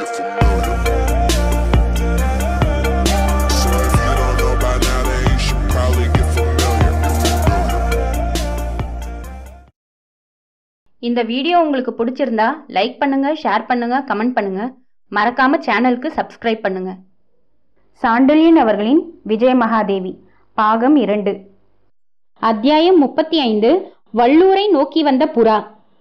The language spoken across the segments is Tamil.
familiar. So if you don't know by now, then you should probably get familiar. இந்த வீடியோ உங்களுக்கு பிடிச்சிருந்தா லைக் பண்ணுங்க ஷேர் பண்ணுங்க கமெண்ட் பண்ணுங்க மறக்காம சேனலுக்கு சப்ஸ்கிரைப் பண்ணுங்க சாண்டலியன் அவர்களின் விஜய மகாதேவி பாகம் இரண்டு அத்தியாயம் முப்பத்தி ஐந்து வள்ளூரை நோக்கி வந்த புறா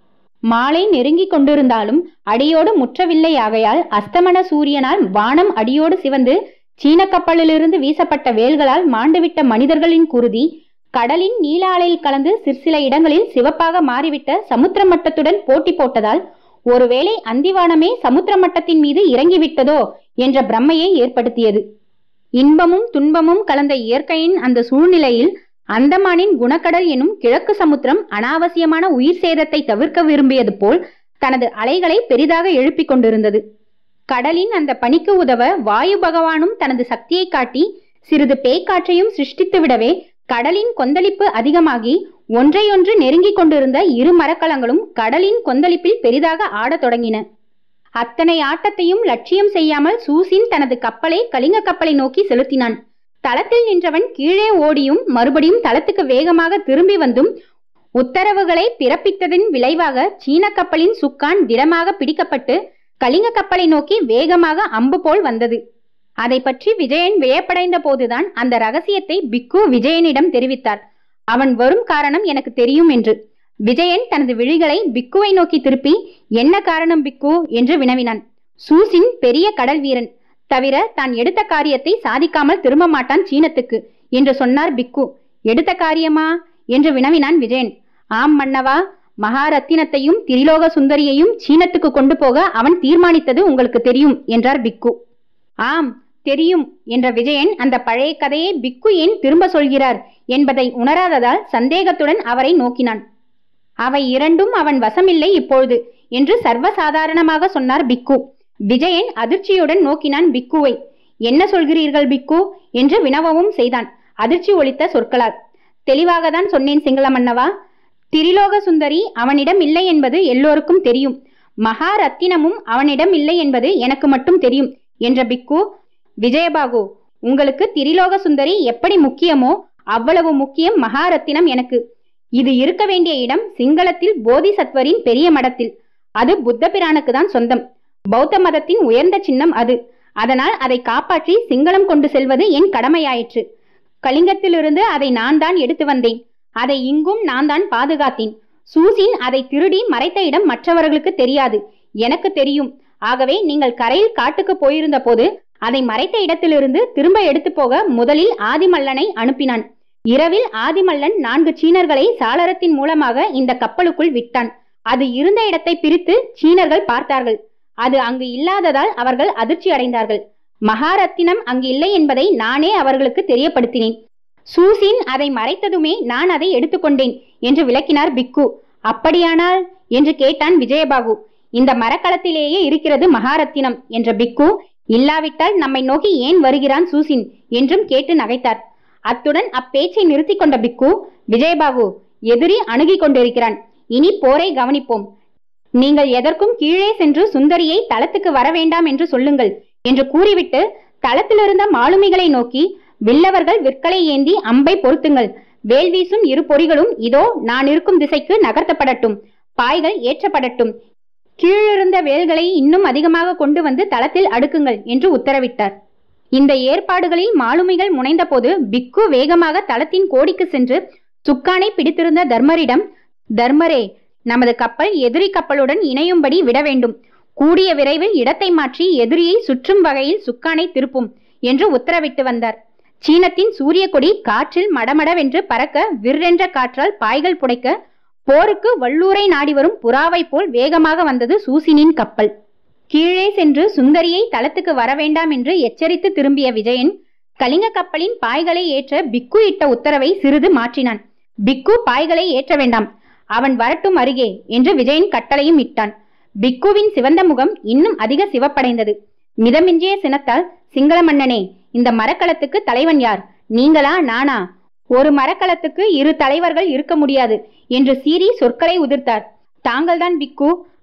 மாலை நெருங்கிக் கொண்டிருந்தாலும் அடியோடு முற்றவில்லை ஆகையால் அஸ்தமன சூரியனால் வானம் அடியோடு சிவந்து சீன கப்பலிலிருந்து வீசப்பட்ட வேல்களால் மாண்டுவிட்ட மனிதர்களின் குருதி கடலின் நீல அலையில் கலந்து சிற்சில இடங்களில் சிவப்பாக மாறிவிட்ட சமுத்திர மட்டத்துடன் போட்டி போட்டதால் ஒருவேளை அந்திவானமே சமுத்திர மட்டத்தின் மீது இறங்கிவிட்டதோ என்ற பிரம்மையை ஏற்படுத்தியது இன்பமும் துன்பமும் கலந்த இயற்கையின் அந்த சூழ்நிலையில் அந்தமானின் குணக்கடல் எனும் கிழக்கு சமுத்திரம் அனாவசியமான உயிர் சேதத்தை தவிர்க்க விரும்பியது போல் தனது அலைகளை பெரிதாக எழுப்பிக் கொண்டிருந்தது கடலின் அந்த பணிக்கு உதவ வாயு பகவானும் தனது சக்தியை காட்டி சிறிது பேய்க்காற்றையும் சிருஷ்டித்து விடவே கடலின் கொந்தளிப்பு அதிகமாகி ஒன்றையொன்று நெருங்கிக் கொண்டிருந்த இரு மரக்கலங்களும் கடலின் கொந்தளிப்பில் பெரிதாக ஆடத் தொடங்கின அத்தனை ஆட்டத்தையும் லட்சியம் செய்யாமல் சூசின் தனது கப்பலை கலிங்க கப்பலை நோக்கி செலுத்தினான் தளத்தில் நின்றவன் கீழே ஓடியும் மறுபடியும் தளத்துக்கு வேகமாக திரும்பி வந்தும் உத்தரவுகளை பிறப்பித்ததின் விளைவாக சீன கப்பலின் சுக்கான் திடமாக பிடிக்கப்பட்டு கலிங்க கப்பலை நோக்கி வேகமாக அம்பு போல் வந்தது அதை பற்றி விஜயன் வியப்படைந்த போதுதான் அந்த ரகசியத்தை பிக்கு விஜயனிடம் தெரிவித்தார் அவன் வரும் காரணம் எனக்கு தெரியும் என்று விஜயன் தனது விழிகளை பிக்குவை நோக்கி திருப்பி என்ன காரணம் பிக்கு என்று வினவினான் சூசின் பெரிய கடல் வீரன் தவிர தான் எடுத்த காரியத்தை சாதிக்காமல் திரும்ப மாட்டான் சீனத்துக்கு என்று சொன்னார் பிக்கு எடுத்த காரியமா என்று வினவினான் விஜயன் ஆம் மன்னவா மகாரத்தினத்தையும் திரிலோக சுந்தரியையும் சீனத்துக்கு கொண்டு போக அவன் தீர்மானித்தது உங்களுக்கு தெரியும் என்றார் பிக்கு ஆம் தெரியும் என்ற விஜயன் அந்த பழைய கதையை பிக்கு ஏன் திரும்ப சொல்கிறார் என்பதை உணராததால் சந்தேகத்துடன் அவரை நோக்கினான் அவை இரண்டும் அவன் வசமில்லை இப்பொழுது என்று சர்வசாதாரணமாக சொன்னார் பிக்கு விஜயன் அதிர்ச்சியுடன் நோக்கினான் பிக்குவை என்ன சொல்கிறீர்கள் பிக்கு என்று வினவவும் செய்தான் அதிர்ச்சி ஒலித்த சொற்களால் தெளிவாக தான் சொன்னேன் சிங்கள மன்னவா திரிலோக சுந்தரி அவனிடம் இல்லை என்பது எல்லோருக்கும் தெரியும் மகாரத்தினமும் அவனிடம் இல்லை என்பது எனக்கு மட்டும் தெரியும் என்ற பிக்கு விஜயபாகு உங்களுக்கு திரிலோக சுந்தரி எப்படி முக்கியமோ அவ்வளவு முக்கியம் மகாரத்தினம் எனக்கு இது இருக்க வேண்டிய இடம் சிங்களத்தில் போதிசத்வரின் பெரிய மடத்தில் அது புத்த பிரானுக்கு தான் சொந்தம் பௌத்த மதத்தின் உயர்ந்த சின்னம் அது அதனால் அதை காப்பாற்றி சிங்களம் கொண்டு செல்வது என் கடமையாயிற்று கலிங்கத்திலிருந்து அதை நான் தான் எடுத்து வந்தேன் அதை இங்கும் நான் தான் பாதுகாத்தேன் சூசின் அதை திருடி மறைத்த இடம் மற்றவர்களுக்கு தெரியாது எனக்கு தெரியும் ஆகவே நீங்கள் கரையில் காட்டுக்கு போயிருந்த போது அதை மறைத்த இடத்திலிருந்து திரும்ப எடுத்து போக முதலில் ஆதிமல்லனை அனுப்பினான் இரவில் ஆதிமல்லன் நான்கு சீனர்களை சாளரத்தின் மூலமாக இந்த கப்பலுக்குள் விட்டான் அது இருந்த இடத்தை பிரித்து சீனர்கள் பார்த்தார்கள் அது அங்கு இல்லாததால் அவர்கள் அதிர்ச்சி அடைந்தார்கள் மகாரத்தினம் அங்கு இல்லை என்பதை நானே அவர்களுக்கு தெரியப்படுத்தினேன் சூசின் அதை மறைத்ததுமே நான் அதை எடுத்துக்கொண்டேன் என்று விளக்கினார் பிக்கு அப்படியானால் என்று கேட்டான் விஜயபாகு இந்த மரக்கலத்திலேயே இருக்கிறது மகாரத்தினம் என்ற பிக்கு இல்லாவிட்டால் நம்மை நோக்கி ஏன் வருகிறான் சூசின் என்றும் கேட்டு நகைத்தார் அத்துடன் அப்பேச்சை நிறுத்தி கொண்ட பிக்கு விஜயபாகு எதிரி அணுகிக் கொண்டிருக்கிறான் இனி போரை கவனிப்போம் நீங்கள் எதற்கும் கீழே சென்று சுந்தரியை தளத்துக்கு வர வேண்டாம் என்று சொல்லுங்கள் என்று கூறிவிட்டு தளத்திலிருந்த மாலுமிகளை நோக்கி வில்லவர்கள் விற்களை ஏந்தி அம்பை பொருத்துங்கள் வேல் வீசும் இரு பொறிகளும் இதோ நான் இருக்கும் திசைக்கு நகர்த்தப்படட்டும் பாய்கள் ஏற்றப்படட்டும் கீழிருந்த வேல்களை இன்னும் அதிகமாக கொண்டு வந்து தளத்தில் அடுக்குங்கள் என்று உத்தரவிட்டார் இந்த ஏற்பாடுகளில் மாலுமிகள் முனைந்தபோது பிக்கு வேகமாக தளத்தின் கோடிக்கு சென்று சுக்கானை பிடித்திருந்த தர்மரிடம் தர்மரே நமது கப்பல் எதிரி கப்பலுடன் இணையும்படி விட வேண்டும் கூடிய விரைவில் இடத்தை மாற்றி எதிரியை சுற்றும் வகையில் சுக்கானை திருப்பும் என்று உத்தரவிட்டு வந்தார் சீனத்தின் சூரிய கொடி காற்றில் மடமடவென்று பறக்க விற்றென்ற காற்றால் பாய்கள் புடைக்க போருக்கு வள்ளூரை நாடி வரும் புறாவை போல் வேகமாக வந்தது சூசினின் கப்பல் கீழே சென்று சுந்தரியை தளத்துக்கு வர வேண்டாம் என்று எச்சரித்து திரும்பிய விஜயன் கலிங்க கப்பலின் பாய்களை ஏற்ற பிக்கு இட்ட உத்தரவை சிறிது மாற்றினான் பிக்கு பாய்களை ஏற்ற வேண்டாம் அவன் வரட்டும் அருகே என்று விஜயன் கட்டளையும் இட்டான் பிக்குவின் சிவந்த முகம் இன்னும் அதிக சிவப்படைந்தது மிதமிஞ்சிய சினத்தால் சிங்கள மன்னனே இந்த மரக்கலத்துக்கு தலைவன் யார் நீங்களா நானா ஒரு மரக்கலத்துக்கு இரு தலைவர்கள் இருக்க முடியாது என்று சீறி சொற்களை உதிர்த்தார் தாங்கள்தான் பிக்கு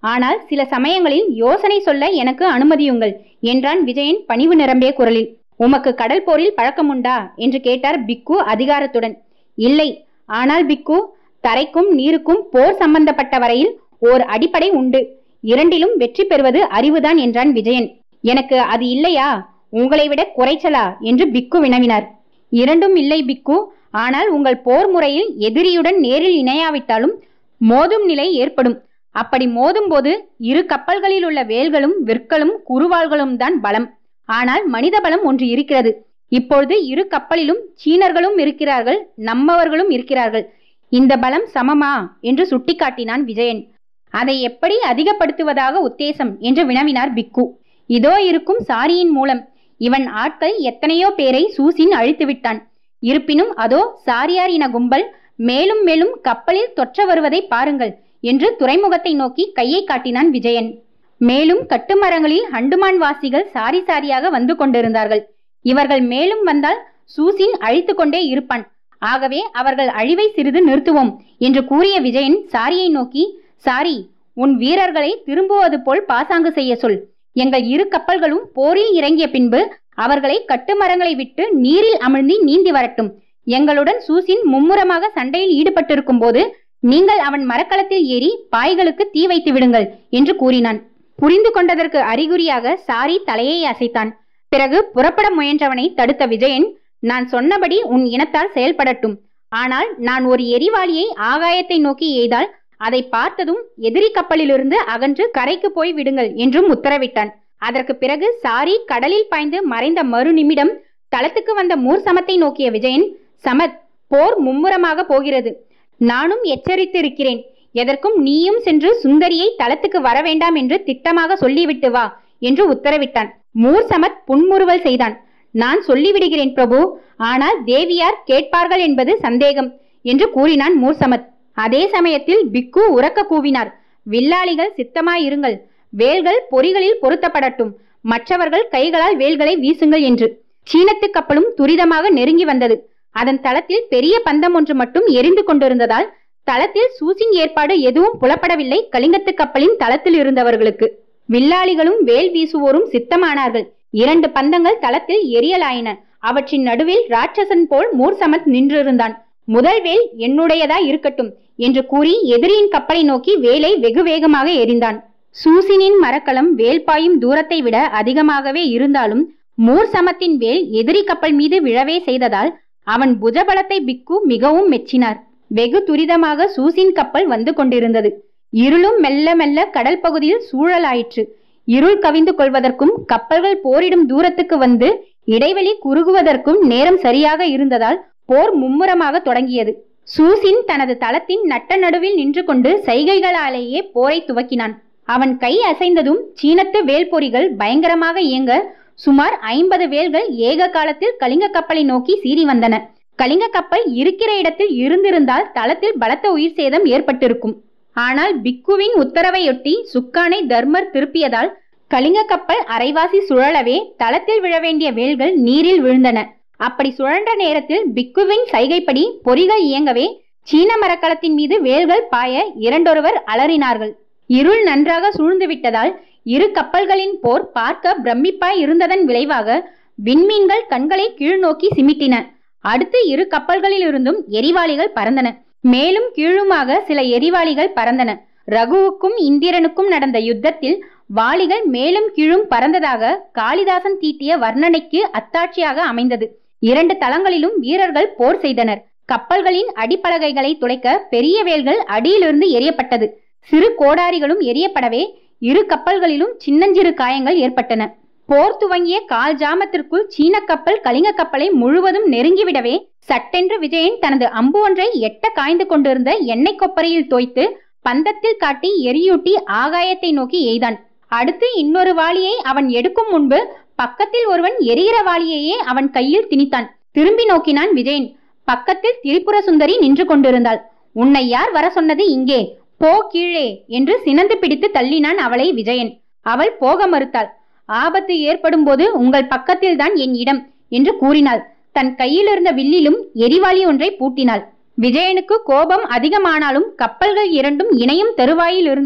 ஆனால் சில சமயங்களில் யோசனை சொல்ல எனக்கு அனுமதியுங்கள் என்றான் விஜயன் பணிவு நிரம்பிய குரலில் உமக்கு கடல் போரில் பழக்கமுண்டா என்று கேட்டார் பிக்கு அதிகாரத்துடன் இல்லை ஆனால் பிக்கு தரைக்கும் நீருக்கும் போர் சம்பந்தப்பட்ட வரையில் ஓர் அடிப்படை உண்டு இரண்டிலும் வெற்றி பெறுவது அறிவுதான் என்றான் விஜயன் எனக்கு அது இல்லையா உங்களை விட குறைச்சலா என்று பிக்கு வினவினார் இரண்டும் இல்லை பிக்கு ஆனால் உங்கள் போர் முறையில் எதிரியுடன் நேரில் இணையாவிட்டாலும் மோதும் நிலை ஏற்படும் அப்படி மோதும் போது இரு கப்பல்களில் உள்ள வேல்களும் விற்களும் குறுவாள்களும் தான் பலம் ஆனால் மனித பலம் ஒன்று இருக்கிறது இப்பொழுது இரு கப்பலிலும் சீனர்களும் இருக்கிறார்கள் நம்மவர்களும் இருக்கிறார்கள் இந்த பலம் சமமா என்று சுட்டிக்காட்டினான் விஜயன் அதை எப்படி அதிகப்படுத்துவதாக உத்தேசம் என்று வினவினார் பிக்கு இதோ இருக்கும் சாரியின் மூலம் இவன் ஆட்கள் எத்தனையோ பேரை சூசின் அழித்து விட்டான் இருப்பினும் அதோ சாரியார் இன கும்பல் மேலும் மேலும் கப்பலில் தொற்ற வருவதை பாருங்கள் என்று துறைமுகத்தை நோக்கி கையை காட்டினான் விஜயன் மேலும் கட்டுமரங்களில் ஹண்டுமான் வாசிகள் சாரி சாரியாக வந்து கொண்டிருந்தார்கள் இவர்கள் மேலும் வந்தால் சூசின் அழித்து கொண்டே இருப்பான் ஆகவே அவர்கள் அழிவை சிறிது நிறுத்துவோம் என்று கூறிய விஜயன் சாரியை நோக்கி சாரி உன் வீரர்களை திரும்புவது போல் பாசாங்கு செய்ய சொல் எங்கள் இரு கப்பல்களும் போரில் இறங்கிய பின்பு அவர்களை கட்டுமரங்களை விட்டு நீரில் அமிழ்ந்தி நீந்தி வரட்டும் எங்களுடன் சூசின் மும்முரமாக சண்டையில் ஈடுபட்டிருக்கும் போது நீங்கள் அவன் மரக்கலத்தில் ஏறி பாய்களுக்கு தீ வைத்து விடுங்கள் என்று கூறினான் புரிந்து கொண்டதற்கு அறிகுறியாக சாரி தலையை அசைத்தான் பிறகு புறப்பட முயன்றவனை தடுத்த விஜயன் நான் சொன்னபடி உன் இனத்தால் செயல்படட்டும் ஆனால் நான் ஒரு எரிவாளியை ஆகாயத்தை நோக்கி எய்தால் அதை பார்த்ததும் எதிரி கப்பலிலிருந்து அகன்று கரைக்கு போய் விடுங்கள் என்றும் உத்தரவிட்டான் அதற்கு பிறகு சாரி கடலில் பாய்ந்து மறைந்த மறு நிமிடம் தளத்துக்கு வந்த மூர் சமத்தை நோக்கிய விஜயன் சமத் போர் மும்முரமாக போகிறது நானும் எச்சரித்து இருக்கிறேன் எதற்கும் நீயும் சென்று சுந்தரியை தளத்துக்கு வர வேண்டாம் என்று திட்டமாக சொல்லிவிட்டு வா என்று உத்தரவிட்டான் மூர் சமத் புன்முறுவல் செய்தான் நான் சொல்லிவிடுகிறேன் பிரபு ஆனால் தேவியார் கேட்பார்கள் என்பது சந்தேகம் என்று கூறினான் மூர்சமத் அதே சமயத்தில் பிக்கு உறக்க கூவினார் வில்லாளிகள் சித்தமாயிருங்கள் வேல்கள் பொறிகளில் பொருத்தப்படட்டும் மற்றவர்கள் கைகளால் வேல்களை வீசுங்கள் என்று சீனத்து கப்பலும் துரிதமாக நெருங்கி வந்தது அதன் தளத்தில் பெரிய பந்தம் ஒன்று மட்டும் எரிந்து கொண்டிருந்ததால் தளத்தில் சூசின் ஏற்பாடு எதுவும் புலப்படவில்லை கலிங்கத்து கப்பலின் தளத்தில் இருந்தவர்களுக்கு வில்லாளிகளும் வேல் வீசுவோரும் சித்தமானார்கள் இரண்டு பந்தங்கள் தளத்தில் எரியலாயின அவற்றின் நடுவில் ராட்சசன் போல் மூர்சமத் நின்றிருந்தான் முதல் வேல் என்னுடையதா இருக்கட்டும் என்று கூறி எதிரியின் கப்பலை நோக்கி வேலை வெகு வேகமாக எறிந்தான் சூசினின் மரக்கலம் வேல் பாயும் தூரத்தை விட அதிகமாகவே இருந்தாலும் மூர் சமத்தின் வேல் எதிரி கப்பல் மீது விழவே செய்ததால் அவன் புஜபலத்தை பிக்கு மிகவும் மெச்சினார் வெகு துரிதமாக சூசின் கப்பல் வந்து கொண்டிருந்தது இருளும் மெல்ல மெல்ல கடல் பகுதியில் சூழலாயிற்று இருள் கவிந்து கொள்வதற்கும் கப்பல்கள் போரிடும் தூரத்துக்கு வந்து இடைவெளி குறுகுவதற்கும் நேரம் சரியாக இருந்ததால் போர் மும்முரமாக தொடங்கியது சூசின் தனது தளத்தின் நட்ட நடுவில் நின்று கொண்டு சைகைகளாலேயே போரை துவக்கினான் அவன் கை அசைந்ததும் சீனத்து வேல்பொறிகள் பயங்கரமாக இயங்க சுமார் ஐம்பது வேல்கள் ஏக காலத்தில் கலிங்க கப்பலை நோக்கி சீறி வந்தன கலிங்க கப்பல் இருக்கிற இடத்தில் இருந்திருந்தால் தளத்தில் பலத்த உயிர் சேதம் ஏற்பட்டிருக்கும் ஆனால் பிக்குவின் உத்தரவையொட்டி சுக்கானை தர்மர் திருப்பியதால் கலிங்க கப்பல் அரைவாசி சுழலவே தளத்தில் விழ வேண்டிய வேல்கள் நீரில் விழுந்தன அப்படி சுழன்ற நேரத்தில் பிக்குவின் சைகைப்படி பொறிகள் இயங்கவே சீன மரக்கலத்தின் மீது வேல்கள் பாய இரண்டொருவர் அலறினார்கள் இருள் நன்றாக சூழ்ந்து விட்டதால் இரு கப்பல்களின் போர் பார்க்க பிரமிப்பாய் இருந்ததன் விளைவாக விண்மீன்கள் கண்களை கீழ்நோக்கி சிமிட்டின அடுத்து இரு கப்பல்களிலிருந்தும் எரிவாளிகள் பறந்தன மேலும் கீழுமாக சில எரிவாளிகள் பறந்தன ரகுவுக்கும் இந்திரனுக்கும் நடந்த யுத்தத்தில் வாளிகள் மேலும் கீழும் பறந்ததாக காளிதாசன் தீட்டிய வர்ணனைக்கு அத்தாட்சியாக அமைந்தது இரண்டு தளங்களிலும் வீரர்கள் போர் செய்தனர் கப்பல்களின் அடிப்பலகைகளை துளைக்க பெரிய வேல்கள் அடியிலிருந்து எரியப்பட்டது சிறு கோடாரிகளும் எரியப்படவே இரு கப்பல்களிலும் சின்னஞ்சிறு காயங்கள் ஏற்பட்டன போர் துவங்கிய கால் ஜாமத்திற்குள் சீன கப்பல் கலிங்க கப்பலை முழுவதும் நெருங்கிவிடவே சட்டென்று விஜயன் தனது அம்பு ஒன்றை எட்ட காய்ந்து கொண்டிருந்த எண்ணெய் கொப்பரையில் தோய்த்து பந்தத்தில் காட்டி எரியூட்டி ஆகாயத்தை நோக்கி எய்தான் அடுத்து இன்னொரு வாளியை அவன் எடுக்கும் முன்பு பக்கத்தில் ஒருவன் எரிகிற வாளியையே அவன் கையில் திணித்தான் திரும்பி நோக்கினான் விஜயன் பக்கத்தில் திரிபுர சுந்தரி நின்று கொண்டிருந்தாள் உன்னை யார் வர சொன்னது இங்கே போ கீழே என்று சினந்து பிடித்து தள்ளினான் அவளை விஜயன் அவள் போக மறுத்தாள் ஆபத்து ஏற்படும் போது உங்கள் பக்கத்தில்தான் என் இடம் என்று கூறினாள் தன் கையில் இருந்த வில்லிலும் எரிவாளி ஒன்றை பூட்டினாள் விஜயனுக்கு கோபம் அதிகமானாலும் கப்பல்கள் இரண்டும் இணையும் தருவாயில் இருந்ததால்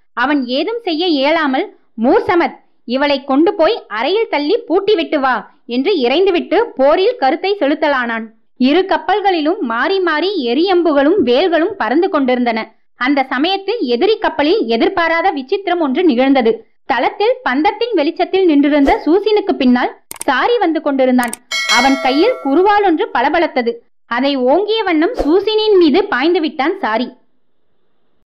அவன் ஏதும் செய்ய இயலாமல் மூசமத் இவளை கொண்டு போய் அறையில் தள்ளி பூட்டிவிட்டு வா என்று இறைந்துவிட்டு போரில் கருத்தை செலுத்தலானான் இரு கப்பல்களிலும் மாறி மாறி எரியம்புகளும் வேல்களும் பறந்து கொண்டிருந்தன அந்த சமயத்தில் எதிரி கப்பலில் எதிர்பாராத விசித்திரம் ஒன்று நிகழ்ந்தது தளத்தில் பந்தத்தின் வெளிச்சத்தில் நின்றிருந்த சூசினுக்கு பின்னால் சாரி வந்து கொண்டிருந்தான் அவன் கையில் குருவால் ஒன்று பளபளத்தது அதை ஓங்கிய வண்ணம் சூசினின் மீது பாய்ந்து விட்டான் சாரி